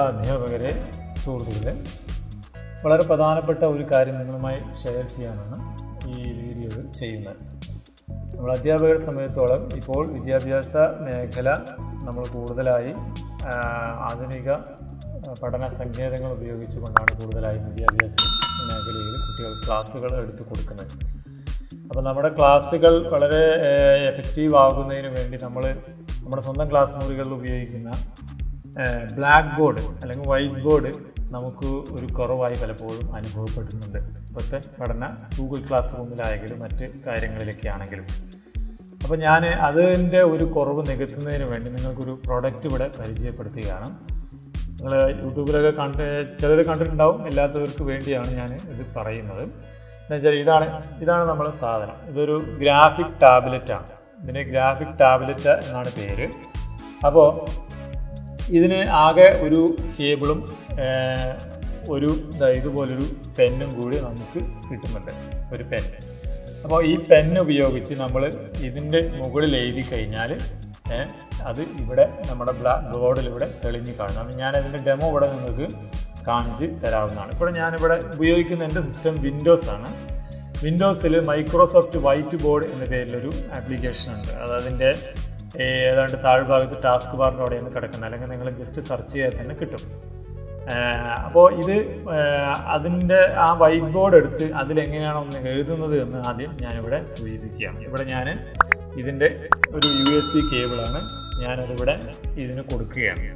അധ്യാപകരെ സുഹൃത്തുക്കളെ വളരെ പ്രധാനപ്പെട്ട ഒരു കാര്യം നിങ്ങളുമായി ഷെയർ ചെയ്യാനാണ് ഈ വീഡിയോ ചെയ്യുന്നത് നമ്മൾ അധ്യാപകരെ സംബന്ധിച്ചോളം ഇപ്പോൾ വിദ്യാഭ്യാസ മേഖല നമ്മൾ കൂടുതലായി ആ, ആധുനിക ആ, പഠന സങ്കേതങ്ങൾ ഉപയോഗിച്ചുകൊണ്ടാണ് കൂടുതലായി വിദ്യാഭ്യാസ മേഖലയിൽ കുട്ടികൾ ക്ലാസ്സുകൾ എടുത്തു കൊടുക്കുന്നത് അപ്പോൾ നമ്മുടെ ക്ലാസ്സുകൾ വളരെ എഫക്റ്റീവ് ആകുന്നതിന് വേണ്ടി നമ്മൾ നമ്മുടെ സ്വന്തം ക്ലാസ് മുറികളിൽ ഉപയോഗിക്കുന്ന ബ്ലാക്ക് ബോർഡ് അല്ലെങ്കിൽ വൈറ്റ് ബോർഡ് നമുക്ക് ഒരു കുറവായി പലപ്പോഴും അനുഭവപ്പെടുന്നുണ്ട് ഇപ്പോഴത്തെ പഠന ഗൂഗിൾ ക്ലാസ് റൂമിലായെങ്കിലും മറ്റ് കാര്യങ്ങളിലൊക്കെ ആണെങ്കിലും അപ്പോൾ ഞാൻ അതിൻ്റെ ഒരു കുറവ് നികത്തുന്നതിന് വേണ്ടി നിങ്ങൾക്കൊരു പ്രോഡക്റ്റ് ഇവിടെ പരിചയപ്പെടുത്തുകയാണ് നിങ്ങൾ യൂട്യൂബിലൊക്കെ കണ്ട് ചിലർ കണ്ടിട്ടുണ്ടാവും എല്ലാത്തവർക്ക് വേണ്ടിയാണ് ഞാൻ ഇത് പറയുന്നത് എന്താ വെച്ചാൽ ഇതാണ് ഇതാണ് നമ്മുടെ സാധനം ഇതൊരു ഗ്രാഫിക് ടാബ്ലറ്റ് ആണ് ഇതിന് ഗ്രാഫിക് ടാബ്ലറ്റ് എന്നാണ് പേര് അപ്പോൾ ഇതിന് ആകെ ഒരു കേബിളും ഏർ, ഒരു ദാ ഇതുപോലൊരു പെന്നും കൂടി നമുക്ക് കിട്ടുന്നുണ്ട് ഒരു പെൻ അപ്പോൾ ഈ പെൻ ഉപയോഗിച്ച് നമ്മൾ ഇതിൻ്റെ മുകളിൽ എഴുതി കഴിഞ്ഞാൽ ഏർ, അത് ഇവിടെ നമ്മുടെ ബ്ലാക്ക് ബോർഡിൽ ഇവിടെ തെളിഞ്ഞ് കാണും അപ്പോൾ ഞാൻ അതിൻ്റെ ഡെമോ ഇവിടെ നിങ്ങൾക്ക് കാണിച്ച് തരാവുന്നതാണ് ഇപ്പോൾ ഞാനിവിടെ ഉപയോഗിക്കുന്ന എൻ്റെ സിസ്റ്റം വിൻഡോസ് ആണ് വിൻഡോസിൽ മൈക്രോസോഫ്റ്റ് വൈറ്റ് ബോർഡ് എന്ന പേരിലൊരു ആപ്ലിക്കേഷൻ ഉണ്ട് അത് അതിൻ്റെ ഏതാണ്ട് താഴ്ഭാഗത്ത് ടാസ്ക് ബാറിൻ്റെ അവിടെയാണ് കിടക്കുന്നത് അല്ലെങ്കിൽ നിങ്ങൾ ജസ്റ്റ് സെർച്ച് ചെയ്താൽ തന്നെ കിട്ടും അപ്പോൾ ഇത് അതിൻ്റെ ആ വൈറ്റ് ബോർഡ് എടുത്ത് അതിലെങ്ങനെയാണോ ഒന്ന് എഴുതുന്നത് എന്ന് ആദ്യം ഞാനിവിടെ സൂചിപ്പിക്കുകയാണ് ഇവിടെ ഞാൻ ഇതിൻ്റെ ഒരു യു എസ് ബി കേബിളാണ് ഞാനതിവിടെ ഇതിന് കൊടുക്കുകയാണ്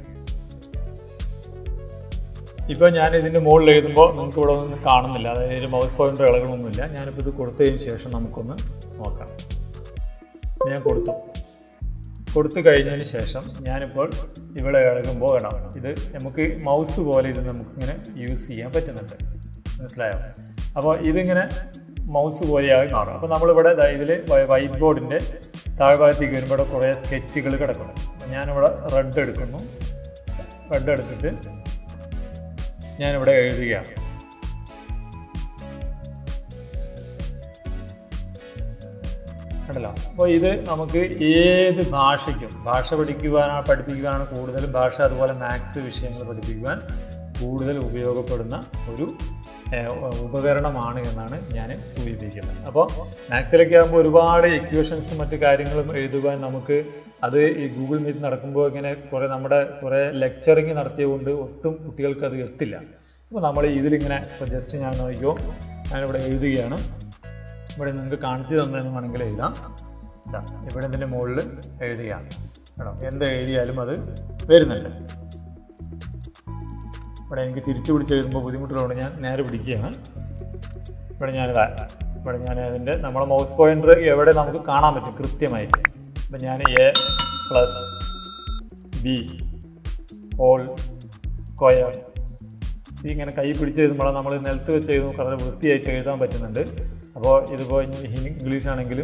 ഇപ്പോൾ ഞാൻ ഇതിൻ്റെ മുകളിൽ എഴുതുമ്പോൾ നിങ്ങൾക്ക് ഇവിടെ ഒന്നും കാണുന്നില്ല അതായത് ഒരു മൗസ് പോയിൻ്റർ ഇളകണമൊന്നുമില്ല ഞാനിപ്പോൾ ഇത് കൊടുത്തതിന് ശേഷം നമുക്കൊന്ന് നോക്കാം ഞാൻ കൊടുത്തു കൊടുത്തു കഴിഞ്ഞതിന് ശേഷം ഞാനിപ്പോൾ ഇവിടെ ഇളകുമ്പോൾ വേണം ഇത് നമുക്ക് മൗസ് പോലെ ഇത് നമുക്കിങ്ങനെ യൂസ് ചെയ്യാൻ പറ്റുന്നുണ്ട് മനസ്സിലായോ അപ്പോൾ ഇതിങ്ങനെ മൗസ് പോലെയായി മാറും അപ്പോൾ നമ്മളിവിടെ ഇതിൽ വൈറ്റ് ബോർഡിൻ്റെ താഴ്ഭാഗത്തേക്ക് വരുമ്പോൾ ഇവിടെ കുറേ സ്കെച്ചുകൾ കിടക്കണം ഞാനിവിടെ റെഡ് എടുക്കുന്നു റെഡ് എടുത്തിട്ട് ഞാനിവിടെ എഴുതുകയാണ് കണ്ടല്ലോ അപ്പോൾ ഇത് നമുക്ക് ഏത് ഭാഷയ്ക്കും ഭാഷ പഠിക്കുവാനാണ് പഠിപ്പിക്കുവാനാണ് കൂടുതലും ഭാഷ അതുപോലെ മാത്സ് വിഷയങ്ങൾ പഠിപ്പിക്കുവാൻ കൂടുതൽ ഉപയോഗപ്പെടുന്ന ഒരു ഏഹ്, ഉപകരണമാണ് എന്നാണ് ഞാൻ സൂചിപ്പിക്കുന്നത് അപ്പോൾ മാത്സിലൊക്കെ ആകുമ്പോൾ ഒരുപാട് ഇക്വേഷൻസും മറ്റു കാര്യങ്ങളും എഴുതുവാൻ നമുക്ക് അത് ഈ ഗൂഗിൾ മീറ്റ് നടക്കുമ്പോൾ ഇങ്ങനെ കുറേ നമ്മുടെ കുറേ ലെക്ചറിങ് നടത്തിയതുകൊണ്ട് ഒട്ടും കുട്ടികൾക്ക് അത് എത്തില്ല അപ്പോൾ നമ്മൾ ഇതിലിങ്ങനെ ഇപ്പോൾ ജസ്റ്റ് ഞാൻ നോക്കിയോ ഞാനിവിടെ എഴുതുകയാണ് ഇവിടെ നിങ്ങൾക്ക് കാണിച്ചു തന്നതെന്ന് വേണമെങ്കിൽ എഴുതാം ഇതാ ഇവിടെ ഇതിൻ്റെ മുകളിൽ എഴുതുകയാണ് കേട്ടോ എന്ത് എഴുതിയാലും അത് വരുന്നുണ്ട് ഇവിടെ എനിക്ക് തിരിച്ചു പിടിച്ച് എഴുതുമ്പോൾ ബുദ്ധിമുട്ടുള്ളതുകൊണ്ട് ഞാൻ നേരെ പിടിക്കുകയാണ് ഇവിടെ ഞാനിതാ ഇവിടെ ഞാൻ അതിൻ്റെ നമ്മുടെ മൗസ് പോയിൻ്റർ എവിടെ നമുക്ക് കാണാൻ പറ്റും കൃത്യമായിട്ട് അപ്പം ഞാൻ A plus B whole square ഇങ്ങനെ കൈ പിടിച്ച് എഴുതുമ്പോൾ നമ്മൾ നിലത്ത് വെച്ച് എഴുതുമ്പോൾ വളരെ വൃത്തിയായിട്ട് എഴുതാൻ പറ്റുന്നുണ്ട് അപ്പോൾ ഇതിപ്പോൾ ഇംഗ്ലീഷ് ആണെങ്കിലും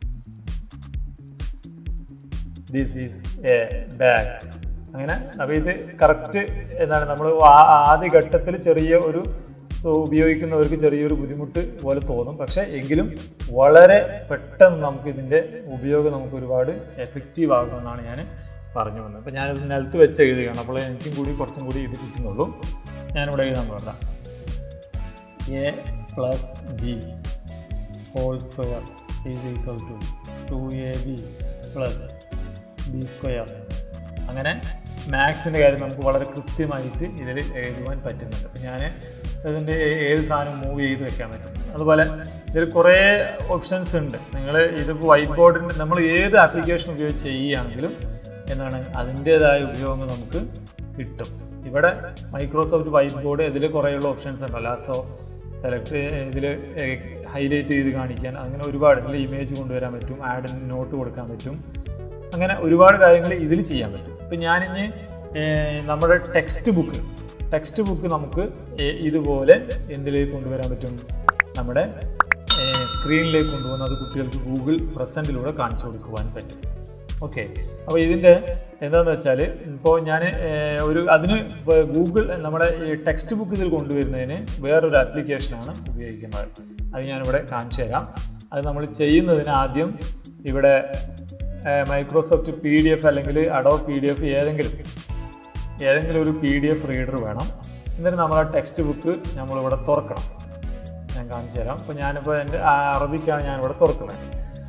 ദിസ് ഈസ് എ ബാഗ് അങ്ങനെ അപ്പോൾ ഇത് കറക്റ്റ് എന്താണ് നമ്മൾ ആദ്യ ഘട്ടത്തിൽ ചെറിയ ഒരു സോ ഉപയോഗിക്കുന്നവർക്ക് ചെറിയൊരു ബുദ്ധിമുട്ട് പോലെ തോന്നും പക്ഷേ എങ്കിലും വളരെ പെട്ടെന്ന് നമുക്ക് ഇതിൻ്റെ ഉപയോഗം നമുക്ക് ഒരുപാട് എഫക്റ്റീവ് ആകുമെന്നാണ് ഞാൻ പറഞ്ഞു വന്നത് അപ്പോൾ ഞാനിത് നിലത്ത് വെച്ച് എഴുതുകയാണ് അപ്പോൾ എനിക്കും കൂടി കുറച്ചും കൂടി ഇത് കിട്ടുന്നുള്ളൂ ഞാനിവിടെ എഴുതാൻ വേണ്ട A plus B whole square is equal to two A B plus B square അങ്ങനെ മാത്സിൻ്റെ കാര്യം നമുക്ക് വളരെ കൃത്യമായിട്ട് ഇതിൽ എഴുതുവാൻ പറ്റുന്നുണ്ട് അപ്പം ഞാൻ ഇതിൻ്റെ ഏത് സാധനം മൂവ് ചെയ്ത് വെക്കാൻ പറ്റും അതുപോലെ ഇതിൽ കുറേ ഓപ്ഷൻസ് ഉണ്ട് നിങ്ങൾ ഇതിപ്പോൾ വൈറ്റ് ബോർഡിൻ്റെ നമ്മൾ ഏത് ആപ്ലിക്കേഷൻ ഉപയോഗിച്ച് ചെയ്യുകയാണെങ്കിലും എന്താണ് അതിൻ്റേതായ ഉപയോഗങ്ങൾ നമുക്ക് കിട്ടും ഇവിടെ മൈക്രോസോഫ്റ്റ് വൈറ്റ് ബോർഡ് ഇതിൽ കുറേയുള്ള ഓപ്ഷൻസ് ഉണ്ട് ലാസോ സെലക്ട് ഇതിൽ ഹൈലൈറ്റ് ചെയ്ത് കാണിക്കാൻ അങ്ങനെ ഒരുപാട് ഇതിൽ ഇമേജ് കൊണ്ടുവരാൻ പറ്റും ആഡ് നോട്ട് കൊടുക്കാൻ പറ്റും അങ്ങനെ ഒരുപാട് കാര്യങ്ങൾ ഇതിൽ ചെയ്യാൻ പറ്റും ഇപ്പം ഞാനിനി ഏർ, നമ്മുടെ ടെക്സ്റ്റ് ബുക്ക് ടെക്സ്റ്റ് ബുക്ക് നമുക്ക് ഏർ, ഇതുപോലെ എന്തിലേക്ക് കൊണ്ടുവരാൻ പറ്റും നമ്മുടെ സ്ക്രീനിലേക്ക് കൊണ്ടുവന്ന് അത് കുട്ടികൾക്ക് ഗൂഗിൾ പ്രസൻറ്റിലൂടെ കാണിച്ചു കൊടുക്കുവാൻ പറ്റും ഓക്കെ അപ്പോൾ ഇതിൻ്റെ എന്താണെന്ന് വെച്ചാൽ ഇപ്പോൾ ഞാൻ ഒരു അതിന് ഇപ്പൊ ഗൂഗിൾ നമ്മുടെ ഈ ടെക്സ്റ്റ് ബുക്ക് ഇതിൽ കൊണ്ടുവരുന്നതിന് വേറൊരു ആപ്ലിക്കേഷനാണ് ഉപയോഗിക്കുന്നത് അത് ഞാനിവിടെ കാണിച്ചു തരാം അത് നമ്മൾ ചെയ്യുന്നതിന് ആദ്യം ഇവിടെ മൈക്രോസോഫ്റ്റ് പി ഡി എഫ് അല്ലെങ്കിൽ അഡോ പി ഡി എഫ് ഏതെങ്കിലും ഏതെങ്കിലും ഒരു പി ഡി എഫ് റീഡർ വേണം എന്നിട്ട് നമ്മൾ ആ ടെക്സ്റ്റ് ബുക്ക് നമ്മളിവിടെ തുറക്കണം ഞാൻ കാണിച്ചു തരാം അപ്പോൾ ഞാനിപ്പോൾ എൻ്റെ ആ അറബിക്കാണ് ഞാനിവിടെ തുറക്കുന്നത്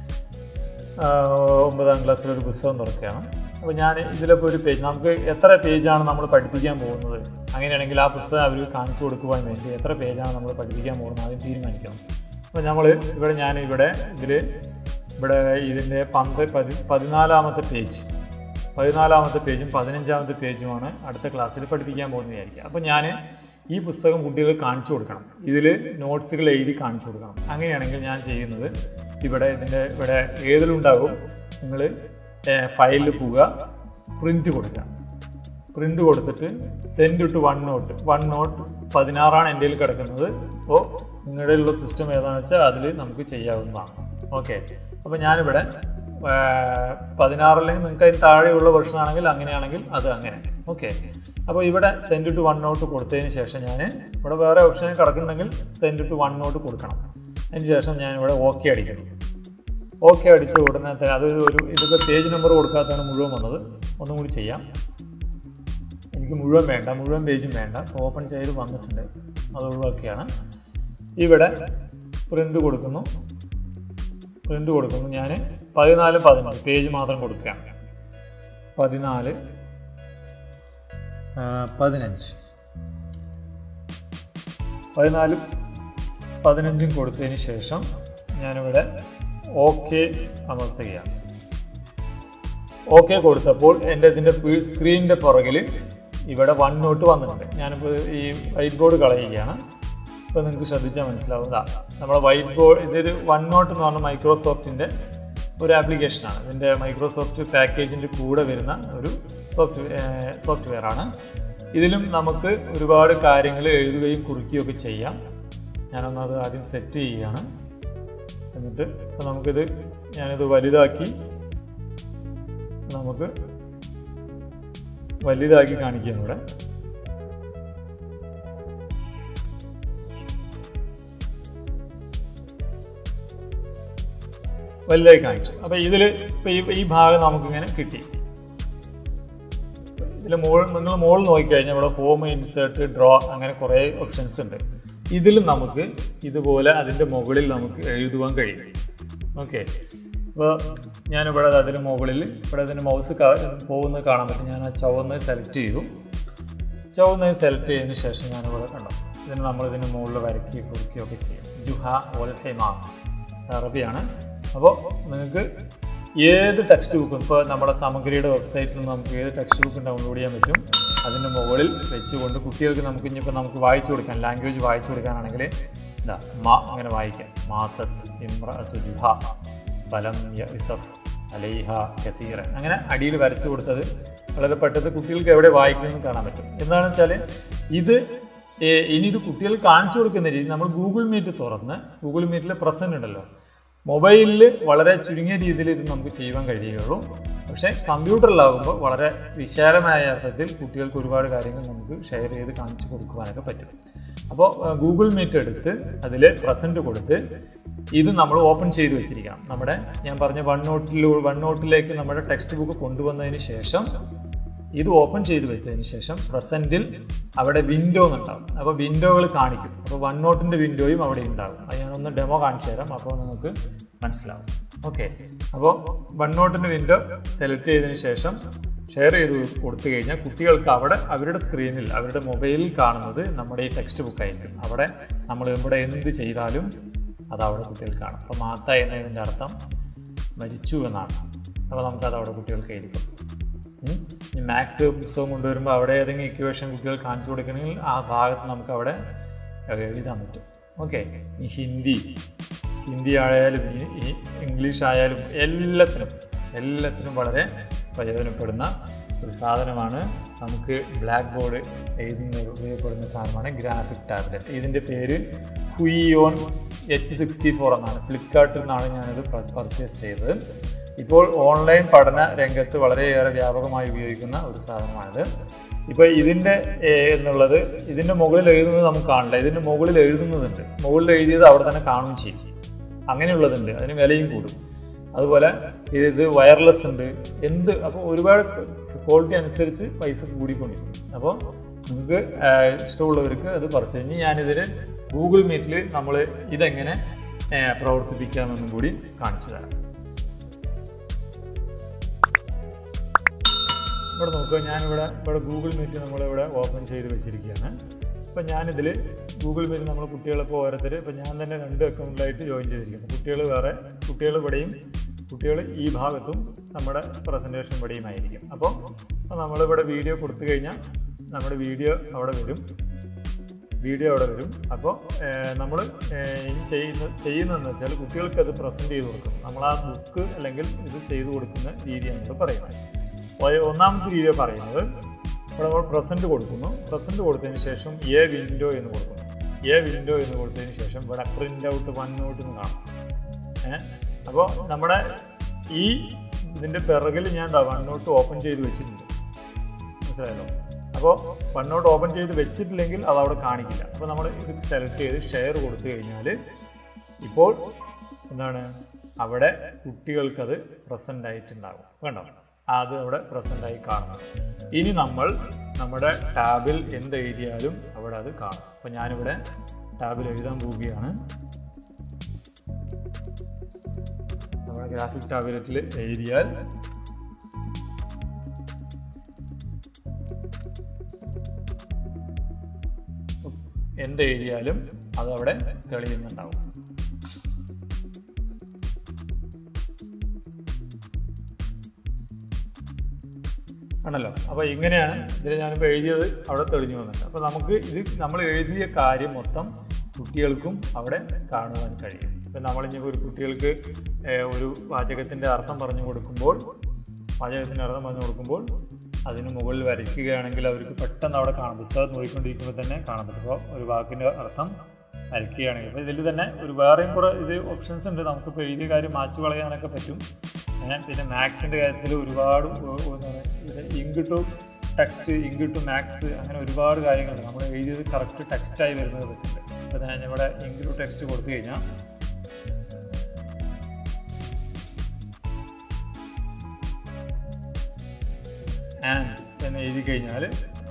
ആഹ് ഒമ്പതാം ക്ലാസ്സിൽ ഒരു പുസ്തകം തുറക്കുകയാണ് അപ്പോൾ ഞാൻ ഇതിലിപ്പോൾ ഒരു പേജ് നമുക്ക് എത്ര പേജാണ് നമ്മൾ പഠിപ്പിക്കാൻ പോകുന്നത് അങ്ങനെയാണെങ്കിൽ ആ പുസ്തകം അവർ കാണിച്ചു കൊടുക്കുവാൻ വേണ്ടി എത്ര പേജാണ് നമ്മൾ പഠിപ്പിക്കാൻ പോകുന്നത് ആദ്യം തീരുമാനിക്കണം അപ്പോൾ നമ്മൾ ഇവിടെ ഞാൻ ഇവിടെ ഇതിൽ ഇവിടെ ഇതിൻ്റെ പന്ത് പതി പതിനാലാമത്തെ പേജ് പതിനാലാമത്തെ പേജും പതിനഞ്ചാമത്തെ പേജുമാണ് അടുത്ത ക്ലാസ്സിൽ പഠിപ്പിക്കാൻ പോകുന്നത് വിചാരിക്കുക അപ്പോൾ ഞാൻ ഈ പുസ്തകം കുട്ടികൾക്ക് കാണിച്ചു കൊടുക്കണം ഇതിൽ നോട്ട്സുകൾ എഴുതി കാണിച്ചു കൊടുക്കണം അങ്ങനെയാണെങ്കിൽ ഞാൻ ചെയ്യുന്നത് ഇവിടെ ഇതിൻ്റെ ഇവിടെ ഏതിലുണ്ടാകും നിങ്ങൾ ഫയലിൽ പോവുക പ്രിൻ്റ് കൊടുക്കുക പ്രിൻ്റ് കൊടുത്തിട്ട് send to OneNote OneNote പതിനാറാണ് എൻ്റെ കയ്യിൽ കിടക്കുന്നത് അപ്പോൾ നിങ്ങളുടെ ഉള്ള സിസ്റ്റം ഏതാണെന്ന് വെച്ചാൽ അതിൽ നമുക്ക് ചെയ്യാവുന്നതാണ് ഓക്കെ അപ്പോൾ ഞാനിവിടെ പതിനാറിലേക്ക് നിങ്ങൾക്ക് അതിന് താഴെയുള്ള വെർഷൻ ആണെങ്കിൽ അങ്ങനെയാണെങ്കിൽ അത് അങ്ങനെ ഓക്കെ അപ്പോൾ ഇവിടെ സെൻഡ് ടു വൺ നോട്ട് കൊടുത്തതിന് ശേഷം ഞാൻ ഇവിടെ വേറെ ഓപ്ഷൻ കിടക്കുന്നുണ്ടെങ്കിൽ സെൻഡ് ടു വൺ നോട്ട് കൊടുക്കണം അതിന് ശേഷം ഞാൻ ഇവിടെ ഓക്കെ അടിക്കണം ഓക്കെ അടിച്ച ഉടനെ തന്നെ അതൊരു ഒരു ഇതൊക്കെ പേജ് നമ്പർ കൊടുക്കാത്തതാണ് മുഴുവൻ വന്നത് ഒന്നും കൂടി ചെയ്യാം എനിക്ക് മുഴുവൻ വേണ്ട മുഴുവൻ പേജും വേണ്ട ഓപ്പൺ ചെയ്ത് വന്നിട്ടുണ്ട് അത് ഒഴിവാക്കിയാണ് ഇവിടെ പ്രിൻ്റ് കൊടുക്കുന്നു പ്രിൻ്റ് കൊടുക്കുന്നു ഞാൻ പതിനാല് പതിനഞ്ച് പേജ് മാത്രം കൊടുക്കുകയാണ് പതിനാല് ആ, പതിനഞ്ച് പതിനാലും പതിനഞ്ചും കൊടുത്തതിന് ശേഷം ഞാനിവിടെ ഓക്കെ അമർത്തുകയാണ് ഓക്കെ കൊടുത്തപ്പോൾ എൻ്റെ ഇതിൻ്റെ സ്ക്രീനിൻ്റെ പുറകിൽ ഇവിടെ വൺ നോട്ട് വന്നിട്ടുണ്ട് ഞാനിപ്പോൾ ഈ വൈറ്റ് ബോർഡ് കളയുകയാണ് ഇപ്പോൾ നിങ്ങൾക്ക് ശ്രദ്ധിച്ചാൽ മനസ്സിലാവുന്നതാ നമ്മുടെ വൈറ്റ് ബോർഡ് ഇതൊരു വൺ നോട്ട് എന്ന് പറഞ്ഞ മൈക്രോസോഫ്റ്റിൻ്റെ ഒരു ആപ്ലിക്കേഷനാണ് ഇതിൻ്റെ മൈക്രോസോഫ്റ്റ് പാക്കേജിൻ്റെ കൂടെ വരുന്ന ഒരു സോഫ്റ്റ് സോഫ്റ്റ്വെയർ ആണ് ഇതിലും നമുക്ക് ഒരുപാട് കാര്യങ്ങൾ എഴുതുകയും കുറിക്കുകയും ഒക്കെ ചെയ്യാം ഞാനൊന്നത് ആദ്യം സെറ്റ് ചെയ്യുകയാണ് എന്നിട്ട് ഇപ്പോൾ നമുക്കിത് ഞാനിത് വലുതാക്കി നമുക്ക് വലുതാക്കി കാണിക്കാം ഇവിടെ വലുതായി കാണിച്ചു അപ്പൊ ഇതിൽ ഇപ്പൊ ഈ ഈ ഭാഗം നമുക്കിങ്ങനെ കിട്ടി ഇതിൽ മുകൾ നിങ്ങൾ മുകളിൽ നോക്കിക്കഴിഞ്ഞാൽ ഇവിടെ ഹോം ഇൻസേർട്ട് ഡ്രോ അങ്ങനെ കുറേ ഓപ്ഷൻസ് ഉണ്ട് ഇതിൽ നമുക്ക് ഇതുപോലെ അതിൻ്റെ മുകളിൽ നമുക്ക് എഴുതുവാൻ കഴിയും ഓക്കെ അപ്പോൾ ഞാനിവിടെ അതിന് മുകളിൽ ഇവിടെ അതിൻ്റെ മൗസ് പോകുന്നത് കാണാൻ പറ്റും ഞാൻ ആ ചുവന്ന് സെലക്ട് ചെയ്തു ചുവന്ന് സെലക്ട് ചെയ്തതിന് ശേഷം ഞാനിവിടെ കണ്ടോ ഇതിന് നമ്മൾ ഇതിന് മുകളിൽ വരയ്ക്കുകയും കുറിക്കുകയും ഒക്കെ ചെയ്യും ജുഹ ഓൽഹൈമ അറബിയാണ് അപ്പോൾ നിങ്ങൾക്ക് ഏത് ടെക്സ്റ്റ് ബുക്കും ഇപ്പോൾ നമ്മുടെ സമഗ്രയുടെ വെബ്സൈറ്റിൽ നിന്ന് നമുക്ക് ഏത് ടെക്സ്റ്റ് ബുക്കും ഡൗൺലോഡ് ചെയ്യാൻ പറ്റും അതിൻ്റെ മുകളിൽ വെച്ചുകൊണ്ട് കുട്ടികൾക്ക് നമുക്ക് ഇനിയിപ്പോൾ നമുക്ക് വായിച്ചു കൊടുക്കാൻ ലാംഗ്വേജ് വായിച്ചു കൊടുക്കാനാണെങ്കിൽ ഇതാ മ അങ്ങനെ വായിക്കാം മാത്തത്ത് ഇമ്രഅത്തു ജുഹ ഫലം യസഫ് അലൈഹ കസീറൻ അങ്ങനെ അടിയിൽ വരച്ചു കൊടുത്തത് വളരെ പെട്ടെന്ന് കുട്ടികൾക്ക് എവിടെ വായിക്കണമെന്ന് കാണാൻ പറ്റും എന്താണെന്ന് വെച്ചാൽ ഇത് ഏ- ഇനി ഇത് കുട്ടികൾ കാണിച്ചു കൊടുക്കുന്ന രീതി നമ്മൾ ഗൂഗിൾ മീറ്റ് തുറന്ന് ഗൂഗിൾ മീറ്റിൽ പ്രസന്റ് ഉണ്ടല്ലോ മൊബൈലിൽ വളരെ ചുരുങ്ങിയ രീതിയിൽ ഇത് നമുക്ക് ചെയ്യുവാൻ കഴിയുകയുള്ളൂ പക്ഷേ കമ്പ്യൂട്ടറിലാകുമ്പോൾ വളരെ വിശാലമായ അർത്ഥത്തിൽ കുട്ടികൾക്ക് ഒരുപാട് കാര്യങ്ങൾ നമുക്ക് ഷെയർ ചെയ്ത് കാണിച്ചു കൊടുക്കുവാനൊക്കെ പറ്റും അപ്പോൾ ഗൂഗിൾ മീറ്റ് എടുത്ത് അതിൽ പ്രസന്റ് കൊടുത്ത് ഇത് നമ്മൾ ഓപ്പൺ ചെയ്ത് വെച്ചിരിക്കണം നമ്മുടെ ഞാൻ പറഞ്ഞ വൺ നോട്ടിൽ വൺ നോട്ടിലേക്ക് നമ്മുടെ ടെക്സ്റ്റ് ബുക്ക് കൊണ്ടുവന്നതിന് ശേഷം ഇത് ഓപ്പൺ ചെയ്ത് വെച്ചതിന് ശേഷം പ്രസന്റിൽ അവിടെ വിൻഡോ എന്നുണ്ടാവും അപ്പോൾ വിൻഡോകൾ കാണിക്കും അപ്പോൾ വൺ നോട്ടിൻ്റെ വിൻഡോയും അവിടെ ഉണ്ടാവും അത് ഞാനൊന്ന് ഡെമോ കാണിച്ചു തരാം അപ്പോൾ നിങ്ങൾക്ക് മനസ്സിലാവും ഓക്കെ അപ്പോൾ വൺ നോട്ടിൻ്റെ വിൻഡോ സെലക്ട് ചെയ്തതിന് ശേഷം ഷെയർ ചെയ്ത് കൊടുത്തു കഴിഞ്ഞാൽ കുട്ടികൾക്ക് അവിടെ അവരുടെ സ്ക്രീനിൽ അവരുടെ മൊബൈലിൽ കാണുന്നത് നമ്മുടെ ഈ ടെക്സ്റ്റ് ബുക്ക് ആയിരിക്കും അവിടെ നമ്മൾ ഇവിടെ എന്ത് ചെയ്താലും അത് അവിടെ കുട്ടികൾ കാണും അപ്പോൾ മാത്ത എന്നതിൻ്റെ അർത്ഥം മരിച്ചു എന്നാണ് അപ്പോൾ നമുക്കത് അവിടെ കുട്ടികൾക്ക് എഴുതി കൊടുക്കും ഉം. ഈ മാത്സ് പുസ്തകം കൊണ്ടുവരുമ്പോൾ അവിടെ ഏതെങ്കിലും ഇക്വേഷൻ കുട്ടികൾ കാണിച്ചു കൊടുക്കണമെങ്കിൽ ആ ഭാഗത്ത് നമുക്ക് അവിടെ എഴുതാൻ പറ്റും ഓക്കെ ഈ ഹിന്ദി ഹിന്ദി ആയാലും ഈ ഈ ഇംഗ്ലീഷ് ആയാലും എല്ലാത്തിനും എല്ലാത്തിനും വളരെ പ്രയോജനപ്പെടുന്ന ഒരു സാധനമാണ് നമുക്ക് ബ്ലാക്ക് ബോർഡ് എഴുതുന്ന ഉപയോഗപ്പെടുന്ന സാധനമാണ് ഗ്രാഫിക് ടാബ്ലറ്റ് ഇതിൻ്റെ പേര് ഹുയിയോൺ എച്ച് സിക്സ്റ്റി ഫോർ എന്നാണ് ഫ്ലിപ്കാർട്ടിൽ നിന്നാണ് ഞാനിത് പർച്ചേസ് ചെയ്തത് ഇപ്പോൾ ഓൺലൈൻ പഠന രംഗത്ത് വളരെയേറെ വ്യാപകമായി ഉപയോഗിക്കുന്ന ഒരു സാധനമാണിത് ഇപ്പോൾ ഇതിൻ്റെ എ എന്നുള്ളത് ഇതിൻ്റെ മുകളിൽ എഴുതുന്നത് നമുക്ക് കാണില്ല ഇതിൻ്റെ മുകളിൽ എഴുതുന്നതുണ്ട് മുകളിൽ എഴുതിയത് അവിടെ തന്നെ കാണുകയും ചെയ്യും അങ്ങനെയുള്ളതുണ്ട് അതിന് വിലയും കൂടും അതുപോലെ ഇത് ഇത് വയർലെസ് ഉണ്ട് എന്ത് അപ്പോൾ ഒരുപാട് ക്വാളിറ്റി അനുസരിച്ച് പൈസ കൂടിക്കൊണ്ടിരിക്കും അപ്പോൾ നിങ്ങൾക്ക് ഇഷ്ടമുള്ളവർക്ക് അത് പറിച്ചു ഇനി ഞാനിതിൽ ഗൂഗിൾ മീറ്റിൽ നമ്മൾ ഇതെങ്ങനെ പ്രവർത്തിപ്പിക്കാമെന്നും കൂടി കാണിച്ചു തരാം ഇവിടെ നോക്കുക ഞാനിവിടെ ഇവിടെ ഗൂഗിൾ മീറ്റ് നമ്മളിവിടെ ഓപ്പൺ ചെയ്ത് വെച്ചിരിക്കുകയാണ് അപ്പം ഞാനിതിൽ ഗൂഗിൾ മീറ്റ് നമ്മൾ കുട്ടികളിപ്പോൾ ഓരോരുത്തർ ഇപ്പം ഞാൻ തന്നെ രണ്ട് അക്കൗണ്ടിലായിട്ട് ജോയിൻ ചെയ്തിരിക്കുന്നു കുട്ടികൾ വേറെ കുട്ടികൾ ഇവിടെയും കുട്ടികൾ ഈ ഭാഗത്തും നമ്മുടെ പ്രസൻറ്റേഷൻ ഇവിടെയും ആയിരിക്കും അപ്പോൾ നമ്മളിവിടെ വീഡിയോ കൊടുത്തു കഴിഞ്ഞാൽ നമ്മുടെ വീഡിയോ അവിടെ വരും വീഡിയോ അവിടെ വരും അപ്പോൾ നമ്മൾ ഇനി ചെയ്യുന്ന ചെയ്യുന്നതെന്ന് വെച്ചാൽ കുട്ടികൾക്ക് അത് പ്രസൻറ്റ് ചെയ്ത് കൊടുക്കും നമ്മൾ ആ ബുക്ക് അല്ലെങ്കിൽ ഇത് ചെയ്തു കൊടുക്കുന്ന രീതിയാണ് നമ്മൾ പറയുന്നത് ഒന്നാമത്തെ രീതി പറയുന്നത് ഇവിടെ നമ്മൾ പ്രസൻറ്റ് കൊടുക്കുന്നു പ്രസൻറ്റ് കൊടുത്തതിന് ശേഷം എ വിൻഡോ എന്ന് കൊടുക്കുന്നു എ വിൻഡോ എന്ന് കൊടുത്തതിന് ശേഷം ഇവിടെ പ്രിൻ്റ് ഔട്ട് വൺ ഔട്ട് എന്ന് കാണാം ഏഹ് അപ്പോൾ നമ്മുടെ ഈ ഇതിൻ്റെ പിറകിൽ ഞാൻ എന്താ വൺ ഔട്ട് ഓപ്പൺ ചെയ്ത് വെച്ചിട്ടുണ്ട് മനസ്സിലായല്ലോ അപ്പോൾ വൺ ഔട്ട് ഓപ്പൺ ചെയ്ത് വെച്ചിട്ടില്ലെങ്കിൽ അത് അവിടെ കാണിക്കില്ല അപ്പോൾ നമ്മൾ ഇത് സെലക്ട് ചെയ്ത് ഷെയർ കൊടുത്തു കഴിഞ്ഞാൽ ഇപ്പോൾ എന്താണ് അവിടെ കുട്ടികൾക്കത് പ്രസൻ്റ് ആയിട്ടുണ്ടാകും വേണ്ടോ അത് അവിടെ പ്രസൻ്റ് ആയി കാണണം ഇനി നമ്മൾ നമ്മുടെ ടാബിൽ എന്ത് എഴുതിയാലും അവിടെ അത് കാണും അപ്പോൾ ഞാനിവിടെ ടാബിൽ എഴുതാൻ പോവുകയാണ് നമ്മുടെ ഗ്രാഫിക് ടാബ്ലറ്റിൽ എഴുതിയാൽ എന്ത് എഴുതിയാലും അത് അവിടെ തെളിയുന്നുണ്ടാവും ആണല്ലോ അപ്പോൾ ഇങ്ങനെയാണ് ഇതിൽ ഞാനിപ്പോൾ എഴുതിയത് അവിടെ തെളിഞ്ഞു വന്നിട്ട് അപ്പോൾ നമുക്ക് ഇത് നമ്മൾ എഴുതിയ കാര്യം മൊത്തം കുട്ടികൾക്കും അവിടെ കാണുവാൻ കഴിയും ഇപ്പം നമ്മളിനി ഒരു കുട്ടികൾക്ക് ഒരു വാചകത്തിൻ്റെ അർത്ഥം പറഞ്ഞു കൊടുക്കുമ്പോൾ വാചകത്തിൻ്റെ അർത്ഥം പറഞ്ഞു കൊടുക്കുമ്പോൾ അതിന് മുകളിൽ വരയ്ക്കുകയാണെങ്കിൽ അവർക്ക് പെട്ടെന്ന് അവിടെ കാണാം പുസ്തകം നോക്കിക്കൊണ്ടിരിക്കുമ്പോൾ തന്നെ കാണാൻ പറ്റും അപ്പോൾ ഒരു വാക്കിൻ്റെ അർത്ഥം വരയ്ക്കുകയാണെങ്കിൽ അപ്പോൾ ഇതിൽ തന്നെ ഒരു വേറെയും കൂടെ ഇത് ഓപ്ഷൻസ് ഉണ്ട് നമുക്കിപ്പോൾ എഴുതിയ കാര്യം മാച്ചു കളയാനൊക്കെ പറ്റും പിന്നെ മാത്സിൻ്റെ കാര്യത്തിൽ ഒരുപാട് ink to text ink to maths അങ്ങനെ ഒരുപാട് കാര്യങ്ങളുണ്ട് നമ്മൾ എഴുതിയത് കറക്റ്റ് ടെക്സ്റ്റായി വരുന്നത് പറ്റുന്നുണ്ട് അപ്പോൾ ഞാൻ ഇവിടെ ഇങ്ക് ടു ടെക്സ്റ്റ് കൊടുത്തു കഴിഞ്ഞാൽ ആൻഡ് എന്ന് എഴുതി കഴിഞ്ഞാൽ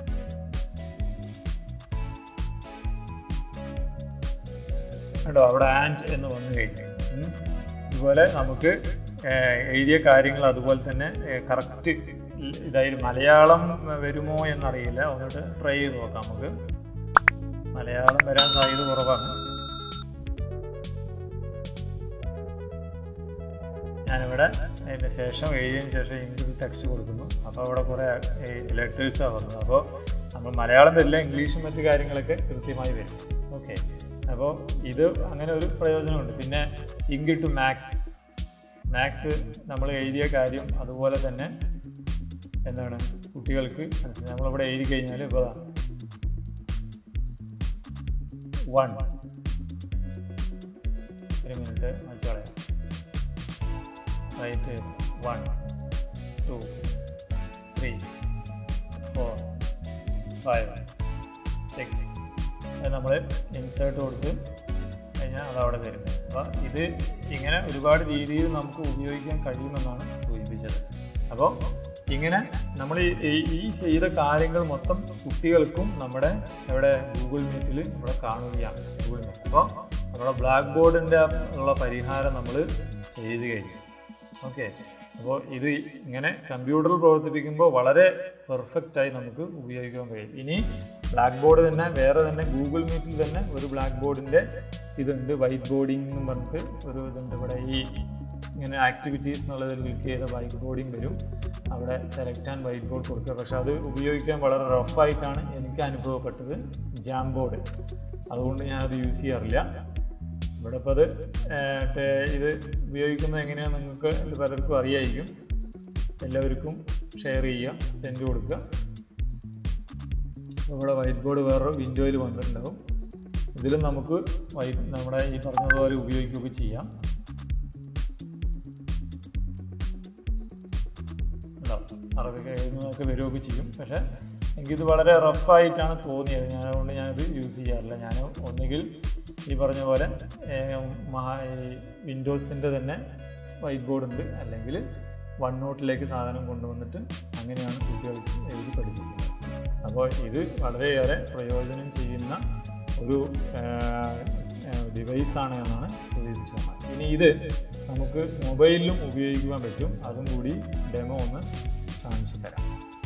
കേട്ടോ അവിടെ ആൻഡ് എന്ന് വന്നു കഴിഞ്ഞു ഇതുപോലെ നമുക്ക് എഴുതിയ കാര്യങ്ങൾ അതുപോലെ തന്നെ കറക്റ്റ് ഇതായാലും മലയാളം വരുമോ എന്നറിയില്ല ഒന്നിട്ട് ട്രൈ ചെയ്ത് നോക്കാം നമുക്ക് മലയാളം വരാൻ സാധ്യത കുറവാണ് ഞാനിവിടെ അതിന് ശേഷം എഴുതിയതിന് ശേഷം ഇംഗ്ലീഷ് ടെക്സ്റ്റ് കൊടുക്കുന്നു അപ്പോൾ അവിടെ കുറേ ലെറ്റേഴ്സാണ് വന്നത് അപ്പോൾ നമ്മൾ മലയാളം വരില്ല ഇംഗ്ലീഷും മറ്റു കാര്യങ്ങളൊക്കെ കൃത്യമായി വരും ഓക്കെ അപ്പോൾ ഇത് അങ്ങനെ ഒരു പ്രയോജനമുണ്ട് പിന്നെ ഇങ്ക് ടു മാത്സ് മാത്സ് നമ്മൾ എഴുതിയ കാര്യം അതുപോലെ തന്നെ എന്താണ് കുട്ടികൾക്ക് മനസ്സിലായി നമ്മളിവിടെ എഴുതി കഴിഞ്ഞാൽ ഇപ്പോൾ വൺ ഒരു മിനിറ്റ് വെച്ച് കളയാം right one two three four five six നമ്മൾ ഇൻസേർട്ട് കൊടുത്ത് കഴിഞ്ഞാൽ അത് അവിടെ തരും അപ്പോൾ ഇത് ഇങ്ങനെ ഒരുപാട് രീതിയിൽ നമുക്ക് ഉപയോഗിക്കാൻ കഴിയുമെന്നാണ് സൂചിപ്പിച്ചത് അപ്പോൾ ഇങ്ങനെ നമ്മൾ ഈ ചെയ്ത കാര്യങ്ങൾ മൊത്തം കുട്ടികൾക്കും നമ്മുടെ ഇവിടെ ഗൂഗിൾ മീറ്റിൽ ഇവിടെ കാണുകയാണ് ഗൂഗിൾ മീറ്റ് അപ്പോൾ നമ്മുടെ ബ്ലാക്ക് ബോർഡിൻ്റെ ഉള്ള പരിഹാരം നമ്മൾ ചെയ്ത് കഴിഞ്ഞു ഓക്കെ അപ്പോൾ ഇത് ഇങ്ങനെ കമ്പ്യൂട്ടറിൽ പ്രവർത്തിപ്പിക്കുമ്പോൾ വളരെ പെർഫെക്റ്റായി നമുക്ക് ഉപയോഗിക്കാൻ കഴിയും ഇനി ബ്ലാക്ക് ബോർഡ് തന്നെ വേറെ തന്നെ ഗൂഗിൾ മീറ്റിൽ തന്നെ ഒരു ബ്ലാക്ക് ബോർഡിൻ്റെ ഇതുണ്ട് വൈറ്റ് ബോർഡിംഗ് എന്ന് പറഞ്ഞിട്ട് ഒരു ഇതുണ്ട് ഇവിടെ ഈ ഇങ്ങനെ ആക്ടിവിറ്റീസ് എന്നുള്ളതിൽ ക്ലിക്ക് ചെയ്ത വൈറ്റ് ബോർഡിംഗ് വരും അവിടെ സെലക്ട് ആൻഡ് വൈറ്റ് ബോർഡ് കൊടുക്കുക പക്ഷെ അത് ഉപയോഗിക്കാൻ വളരെ റഫായിട്ടാണ് എനിക്ക് അനുഭവപ്പെട്ടത് ജാം ബോർഡ് അതുകൊണ്ട് ഞാനത് യൂസ് ചെയ്യാറില്ല ഇവിടെ ഇപ്പോൾ അത് ഇത് ഉപയോഗിക്കുന്നത് എങ്ങനെയാണെന്ന് നിങ്ങൾക്ക് പലർക്കും അറിയായിരിക്കും എല്ലാവർക്കും ഷെയർ ചെയ്യുക സെൻഡ് കൊടുക്കുക ഇവിടെ വൈറ്റ് ബോർഡ് വേറൊരു വിൻഡോയിൽ വന്നിട്ടുണ്ടാവും ഇതിലും നമുക്ക് വൈറ്റ് നമ്മുടെ ഈ പറഞ്ഞതുപോലെ ഉപയോഗിക്കുകയൊക്കെ ചെയ്യാം അറബിക്ക് എഴുതുന്നതൊക്കെ വരികയൊക്കെ ചെയ്യും പക്ഷേ എനിക്കിത് വളരെ റഫായിട്ടാണ് തോന്നിയത് ഞാൻ അതുകൊണ്ട് ഞാനിത് യൂസ് ചെയ്യാറില്ല ഞാൻ ഒന്നുകിൽ ഈ പറഞ്ഞ പോലെ മഹാ വിൻഡോസിൻ്റെ തന്നെ വൈറ്റ് ബോർഡ് ഉണ്ട് അല്ലെങ്കിൽ വൺ നോട്ടിലേക്ക് സാധനം കൊണ്ടുവന്നിട്ട് അങ്ങനെയാണ് കുട്ടികൾക്ക് എഴുതി പഠിപ്പിക്കുന്നത് അപ്പോൾ ഇത് വളരെയേറെ പ്രയോജനം ചെയ്യുന്ന ഒരു ഡിവൈസാണ് എന്നാണ് സൂചിപ്പിച്ചു തന്നത് ഇനി ഇത് നമുക്ക് മൊബൈലിലും ഉപയോഗിക്കുവാൻ പറ്റും അതും കൂടി ഡെമോ ഒന്ന് കാണിച്ചു തരാം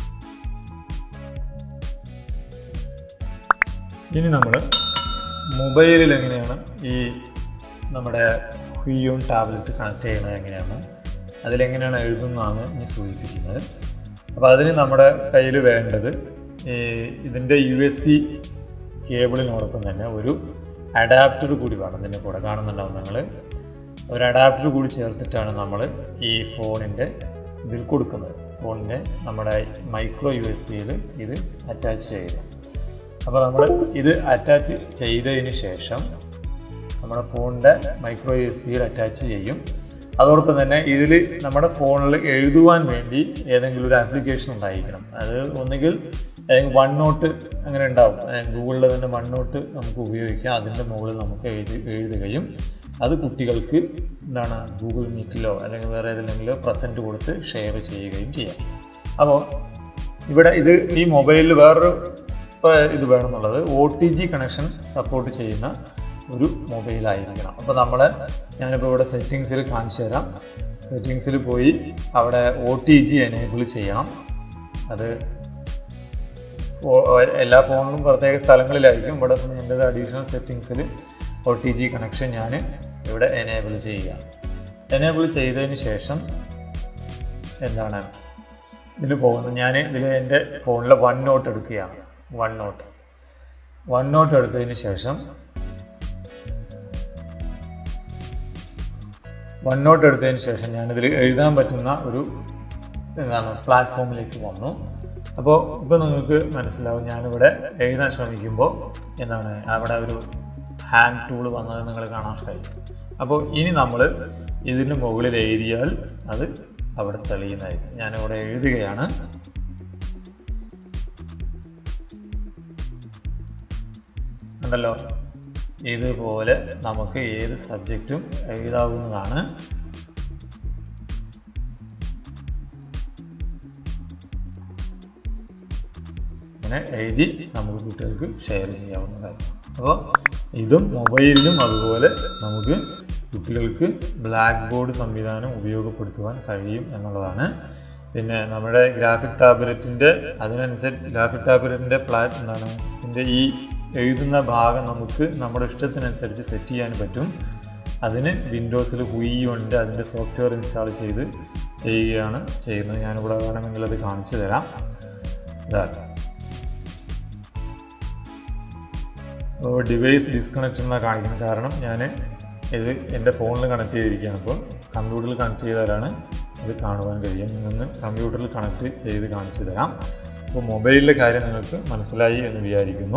ഇനി നമ്മൾ മൊബൈലിൽ എങ്ങനെയാണ് ഈ നമ്മുടെ ഹുയോൺ ടാബ്ലറ്റ് കണക്ട് ചെയ്യുന്നത് എങ്ങനെയാണ് അതിലെങ്ങനെയാണ് എഴുതുന്നതാണ് ഇനി സൂചിപ്പിക്കുന്നത് അപ്പോൾ അതിന് നമ്മുടെ കയ്യിൽ വേണ്ടത് ഈ ഇതിൻ്റെ യു എസ് ബി കേബിളിനോടൊപ്പം തന്നെ ഒരു അഡാപ്റ്റർ കൂടി വേണം ഇതിൻ്റെ കൂടെ കാണുന്നുണ്ടാവും നിങ്ങൾ ഒരു അഡാപ്റ്റർ കൂടി ചേർത്തിട്ടാണ് നമ്മൾ ഈ ഫോണിൻ്റെ ഇതിൽ കൊടുക്കുന്നത് ഫോണിൻ്റെ നമ്മുടെ മൈക്രോ യു എസ് ബിയിൽ ഇത് അറ്റാച്ച് ചെയ്യുക അപ്പോൾ നമ്മൾ ഇത് അറ്റാച്ച് ചെയ്തതിന് ശേഷം നമ്മുടെ ഫോണിൻ്റെ മൈക്രോ യു എസ് ബിയിൽ അറ്റാച്ച് ചെയ്യും അതോടൊപ്പം തന്നെ ഇതിൽ നമ്മുടെ ഫോണിൽ എഴുതുവാൻ വേണ്ടി ഏതെങ്കിലും ഒരു ആപ്ലിക്കേഷൻ ഉണ്ടായിരിക്കണം അത് ഒന്നുകിൽ ഏതെങ്കിലും വൺ നോട്ട് അങ്ങനെ ഉണ്ടാവും ഗൂഗിളിൽ തന്നെ വൺ നോട്ട് നമുക്ക് ഉപയോഗിക്കാം അതിൻ്റെ മുകളിൽ നമുക്ക് എഴുതി എഴുതുകയും അത് കുട്ടികൾക്ക് എന്താണ് ഗൂഗിൾ മീറ്റിലോ അല്ലെങ്കിൽ വേറെ ഏതെങ്കിലും പ്രസൻറ്റ് കൊടുത്ത് ഷെയർ ചെയ്യുകയും ചെയ്യാം അപ്പോൾ ഇവിടെ ഇത് ഈ മൊബൈലിൽ വേറൊരു ഇത് വേണമെന്നുള്ളത് O T G connection support ചെയ്യുന്ന ഒരു മൊബൈലായിരിക്കണം അപ്പോൾ നമ്മൾ ഞാനിപ്പോൾ ഇവിടെ സെറ്റിങ്സിൽ കാണിച്ചു തരാം സെറ്റിങ്സിൽ പോയി അവിടെ ഒ ടി ജി എനേബിൾ ചെയ്യണം അത് എല്ലാ ഫോണിലും പ്രത്യേക സ്ഥലങ്ങളിലായിരിക്കും ഇവിടെ എൻ്റെ അഡീഷണൽ സെറ്റിങ്സിൽ ഒ ടി ജി കണക്ഷൻ ഞാൻ ഇവിടെ എനേബിൾ ചെയ്യുക എനേബിൾ ചെയ്തതിന് ശേഷം എന്താണ് ഇതിന് പോകുന്നത് ഞാൻ ഇതിൽ എൻ്റെ ഫോണിലെ വൺ നോട്ട് എടുക്കുകയാണ് വൺ നോട്ട് വൺ നോട്ട് എടുത്തതിന് ശേഷം വൺ നോട്ട് എടുത്തതിന് ശേഷം ഞാനിതിൽ എഴുതാൻ പറ്റുന്ന ഒരു എന്താണ് പ്ലാറ്റ്ഫോമിലേക്ക് വന്നു അപ്പോൾ ഇപ്പോൾ നിങ്ങൾക്ക് മനസ്സിലാവും ഞാനിവിടെ എഴുതാൻ ശ്രമിക്കുമ്പോൾ എന്താണ് അവിടെ ഒരു ഹാൻഡ് ടൂൾ വന്നത് നിങ്ങൾ കാണാൻ കഴിയും അപ്പോൾ ഇനി നമ്മൾ ഇതിന് മുകളിൽ എഴുതിയാൽ അത് അവിടെ തെളിയുന്നതായിരിക്കും ഞാനിവിടെ എഴുതുകയാണ് ഉണ്ടല്ലോ ഇതുപോലെ നമുക്ക് ഏത് സബ്ജക്റ്റും എഴുതാവുന്നതാണ് ഇങ്ങനെ എഴുതി നമുക്ക് കുട്ടികൾക്ക് ഷെയർ ചെയ്യാവുന്നതാണ് അപ്പോൾ ഇതും മൊബൈലിലും അതുപോലെ നമുക്ക് കുട്ടികൾക്ക് ബ്ലാക്ക് ബോർഡ് സംവിധാനം ഉപയോഗപ്പെടുത്തുവാൻ കഴിയും എന്നുള്ളതാണ് പിന്നെ നമ്മുടെ ഗ്രാഫിക് ടാബ്ലറ്റിൻ്റെ അതിനനുസരിച്ച് ഗ്രാഫിക് ടാബ്ലറ്റിൻ്റെ പ്ലാറ്റ് എന്താണ് ഇതിൻ്റെ ഈ എഴുതുന്ന ഭാഗം നമുക്ക് നമ്മുടെ ഇഷ്ടത്തിനനുസരിച്ച് സെറ്റ് ചെയ്യാൻ പറ്റും അതിന് വിൻഡോസിൽ ഹുയി ഉണ്ട് അതിൻ്റെ സോഫ്റ്റ്വെയർ ഇൻസ്റ്റാൾ ചെയ്ത് ചെയ്യുകയാണ് ചെയ്യുന്നത് ഞാനിവിടെ വേണമെങ്കിൽ അത് കാണിച്ചു തരാം ഇതാക്കാം അപ്പോൾ ഡിവൈസ് ഡിസ്കണക്ട് എന്നാണ് കാണിക്കുന്നത് കാരണം ഞാൻ ഇത് എൻ്റെ ഫോണിൽ കണക്ട് ചെയ്തിരിക്കുകയാണ് അപ്പോൾ കമ്പ്യൂട്ടറിൽ കണക്ട് ചെയ്താലാണ് ഇത് കാണുവാൻ കഴിയും നിന്ന് കമ്പ്യൂട്ടറിൽ കണക്ട് ചെയ്ത് കാണിച്ചു തരാം അപ്പോൾ മൊബൈലിലെ കാര്യം നിങ്ങൾക്ക് മനസ്സിലായി എന്ന് വിചാരിക്കുന്നു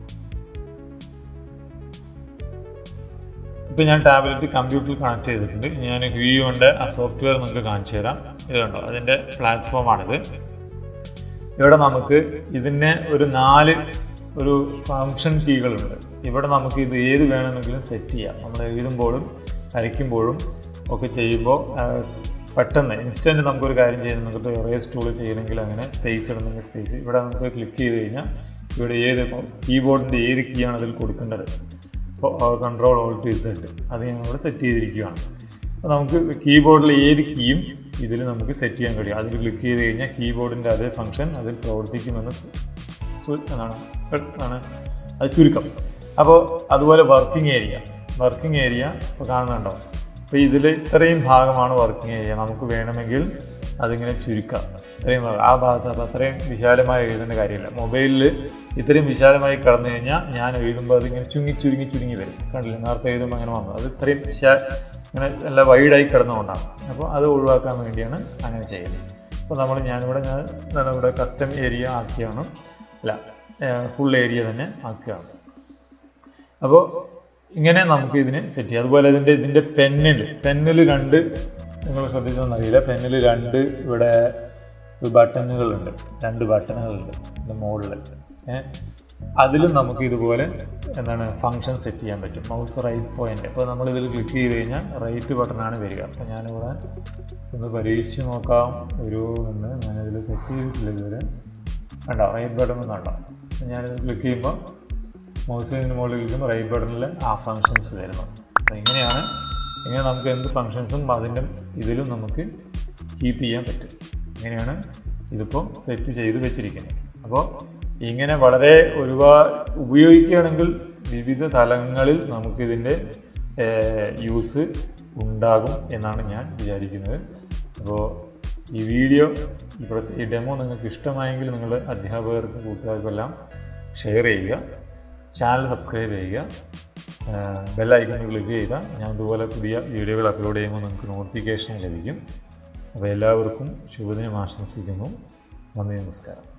ഇപ്പോൾ ഞാൻ ടാബ്ലറ്റ് കമ്പ്യൂട്ടറിൽ കണക്ട് ചെയ്തിട്ടുണ്ട് ഞാൻ ഹ്യൂയോൻ്റെ ആ സോഫ്റ്റ്വെയർ നിങ്ങൾക്ക് കാണിച്ചു തരാം ഇത് കണ്ടോ അതിൻ്റെ പ്ലാറ്റ്ഫോമാണിത് ഇവിടെ നമുക്ക് ഇതിനെ ഒരു നാല് ഒരു ഫങ്ഷൻ കീകളുണ്ട് ഇവിടെ നമുക്ക് ഇത് ഏത് വേണമെങ്കിലും സെറ്റ് ചെയ്യാം നമ്മൾ എഴുതുമ്പോഴും വരയ്ക്കുമ്പോഴും ഒക്കെ ചെയ്യുമ്പോൾ പെട്ടെന്ന് ഇൻസ്റ്റൻറ്റ് നമുക്കൊരു കാര്യം ചെയ്യുന്നത് നമുക്ക് എറേസ് ടൂൾ ചെയ്യണമെങ്കിൽ അങ്ങനെ സ്പേസ് ഇടണമെങ്കിൽ സ്പേസ് ഇവിടെ നമുക്ക് ക്ലിക്ക് ചെയ്ത് കഴിഞ്ഞാൽ ഇവിടെ ഏത് കീബോർഡിൻ്റെ ഏത് കീ ആണ് അതിൽ കൊടുക്കേണ്ടത് ഇപ്പോൾ കൺട്രോൾ ഓൾട്ട് ഇസഡ് അത് ഞങ്ങളിവിടെ സെറ്റ് ചെയ്തിരിക്കുകയാണ് അപ്പോൾ നമുക്ക് കീബോർഡിൽ ഏത് കീയും ഇതിൽ നമുക്ക് സെറ്റ് ചെയ്യാൻ കഴിയും അതിൽ ക്ലിക്ക് ചെയ്ത് കഴിഞ്ഞാൽ കീബോർഡിൻ്റെ അതേ ഫംഗ്ഷൻ അതിൽ പ്രവർത്തിക്കുമെന്ന് എന്നാണ് ആണ് അത് ചുരുക്കം അപ്പോൾ അതുപോലെ വർക്കിംഗ് ഏരിയ വർക്കിംഗ് ഏരിയ ഇപ്പോൾ കാണുന്നുണ്ടോ അപ്പോൾ ഇതിൽ ഇത്രയും ഭാഗമാണ് വർക്കിംഗ് ഏരിയ നമുക്ക് വേണമെങ്കിൽ അതിങ്ങനെ ചുരുക്കാം ഇത്രയും ഭാഗം ആ ഭാഗത്ത് അപ്പോൾ അത്രയും വിശാലമായി എഴുതേണ്ട കാര്യമില്ല മൊബൈലിൽ ഇത്രയും വിശാലമായി കടന്നു കഴിഞ്ഞാൽ ഞാൻ എഴുതുമ്പോൾ അതിങ്ങനെ ചുരുങ്ങി ചുരുങ്ങി ചുരുങ്ങി വരും കണ്ടില്ല നേരത്തെ എഴുതുമ്പോൾ അങ്ങനെ വന്നു അത് ഇത്രയും വിശാ ഇങ്ങനെ നല്ല വൈഡായി കിടന്നുകൊണ്ടാണ് അപ്പോൾ അത് ഒഴിവാക്കാൻ വേണ്ടിയാണ് അങ്ങനെ ചെയ്യുന്നത് അപ്പോൾ നമ്മൾ ഞാനിവിടെ ഞാൻ ഇവിടെ കസ്റ്റം ഏരിയ ആക്കിയാണ് അല്ല ഫുൾ ഏരിയ തന്നെ ആക്കുകയാണ് അപ്പോൾ ഇങ്ങനെ നമുക്ക് ഇതിന് സെറ്റ് ചെയ്യാം അതുപോലെ ഇതിൻ്റെ ഇതിൻ്റെ പെന്നിൽ പെന്നിൽ രണ്ട് നിങ്ങൾ ശ്രദ്ധിച്ചതെന്നറിയില്ല പെന്നിൽ രണ്ട് ഇവിടെ ബട്ടണുകളുണ്ട് രണ്ട് ബട്ടണുകളുണ്ട് ഇതിൻ്റെ മുകളിൽ അതിലും നമുക്ക് ഇതുപോലെ എന്താണ് ഫങ്ഷൻ സെറ്റ് ചെയ്യാൻ പറ്റും മൗസ് റൈറ്റ് പോയിന്റ് അപ്പോൾ നമ്മൾ ഇതിൽ ക്ലിക്ക് ചെയ്ത് കഴിഞ്ഞാൽ റൈറ്റ് ബട്ടണാണ് വരിക അപ്പോൾ ഞാനിവിടെ ഒന്ന് പരീക്ഷിച്ച് നോക്കാം ഒരു എന്ന് ഞാനിതിൽ സെറ്റ് ചെയ്തിട്ടില്ല ഇതുവരെ കണ്ടോ റൈറ്റ് ബട്ടൺ കണ്ടോ ഞാനിത് ക്ലിക്ക് ചെയ്യുമ്പോൾ മൗസിന് മുകളിൽ ഇരിക്കും റൈറ്റ് ബട്ടണിൽ ആ ഫങ്ഷൻസ് വരുന്നു അപ്പോൾ ഇങ്ങനെയാണ് ഇങ്ങനെ നമുക്ക് എന്ത് ഫങ്ഷൻസും അതിൻ്റെ ഇതിലും നമുക്ക് കീപ്പ് ചെയ്യാൻ പറ്റും ഇങ്ങനെയാണ് ഇതിപ്പോൾ സെറ്റ് ചെയ്ത് വെച്ചിരിക്കുന്നത് അപ്പോൾ ഇങ്ങനെ വളരെ ഒരുപാട് ഉപയോഗിക്കുകയാണെങ്കിൽ വിവിധ തലങ്ങളിൽ നമുക്കിതിൻ്റെ യൂസ് ഉണ്ടാകും എന്നാണ് ഞാൻ വിചാരിക്കുന്നത് അപ്പോൾ ഈ വീഡിയോ ഈ പ്രസ് ഈ ഡെമോ നിങ്ങൾക്ക് ഇഷ്ടമായെങ്കിൽ നിങ്ങൾ അധ്യാപകർക്കും കൂട്ടുകാർക്കെല്ലാം ഷെയർ ചെയ്യുക ചാനൽ സബ്സ്ക്രൈബ് ചെയ്യുക ബെല്ലൈക്കൺ ക്ലിക്ക് ചെയ്താൽ ഞാൻ ഇതുപോലെ പുതിയ വീഡിയോകൾ അപ്ലോഡ് ചെയ്യുമ്പോൾ നിങ്ങൾക്ക് നോട്ടിഫിക്കേഷൻ ലഭിക്കും അപ്പോൾ എല്ലാവർക്കും ശുഭദിനം ആശംസിക്കുന്നു നന്ദി നമസ്കാരം